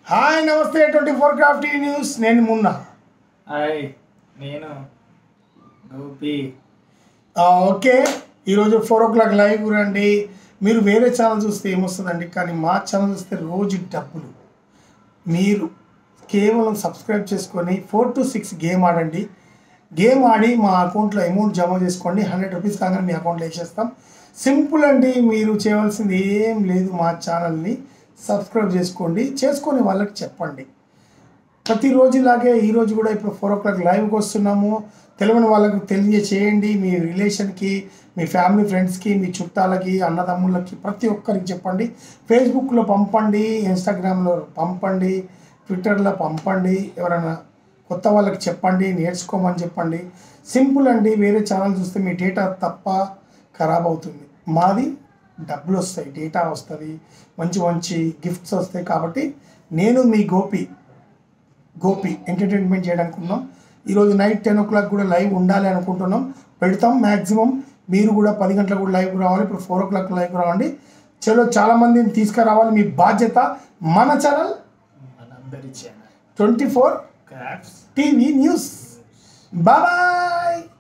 hi నమస్తే twenty four Crafty news నేను Munna hi నేను గోపి ఆ, ఓకే ఈరోజు ఫోర్ ఓ క్లాక్ లైవ్ రండి మీరు వేరే ఛానల్ చూస్తే ఏమొస్తుందండి కానీ మా ఛానల్ చూస్తే రోజు డబ్బులు మీరు కేవలం సబ్స్క్రైబ్ చేసుకొని ఫోర్ టు సిక్స్ గేమ్ ఆడండి గేమ్ ఆడి మా అకౌంట్లో అమౌంట్ జమ చేసుకోండి హండ్రెడ్ రూపీస్ కాగానే మీ అకౌంట్లో వేసేస్తాం సింపుల్ అండి మీరు చేయవలసింది ఏం లేదు మా ఛానల్ని సబ్స్క్రైబ్ చేసుకోండి చేసుకొని వాళ్ళకి చెప్పండి ప్రతిరోజు ఇలాగే ఈరోజు కూడా ఇప్పుడు ఫోర్ ఓ క్లాక్ లైవ్కి వస్తున్నాము తెలియని వాళ్ళకు తెలియచేయండి మీ రిలేషన్కి మీ ఫ్యామిలీ ఫ్రెండ్స్కి మీ చుట్టాలకి అన్నదమ్ములకి ప్రతి ఒక్కరికి చెప్పండి ఫేస్బుక్లో పంపండి ఇన్స్టాగ్రామ్లో పంపండి ట్విట్టర్లో పంపండి ఎవరైనా కొత్త వాళ్ళకి చెప్పండి నేర్చుకోమని చెప్పండి సింపుల్ అండి వేరే ఛానల్ చూస్తే మీ డేటా తప్ప ఖరాబ్ అవుతుంది మాది డబ్బులు వస్తాయి డేటా వస్తుంది మంచి మంచి గిఫ్ట్స్ వస్తాయి కాబట్టి నేను మీ గోపి గోపి ఎంటర్టైన్మెంట్ చేయడానికి ఉన్నాం ఈరోజు నైట్ టెన్ ఓ క్లాక్ కూడా లైవ్ ఉండాలి అనుకుంటున్నాం పెడతాం మ్యాక్సిమం మీరు కూడా పది గంటలకు కూడా లైవ్ రావాలి ఇప్పుడు ఫోర్ ఓ క్లాక్ లైవ్ రావండి చలో చాలా మందిని తీసుకురావాలి మీ బాధ్యత మన ఛానల్ మనందరి channel twenty four crafts TV news bye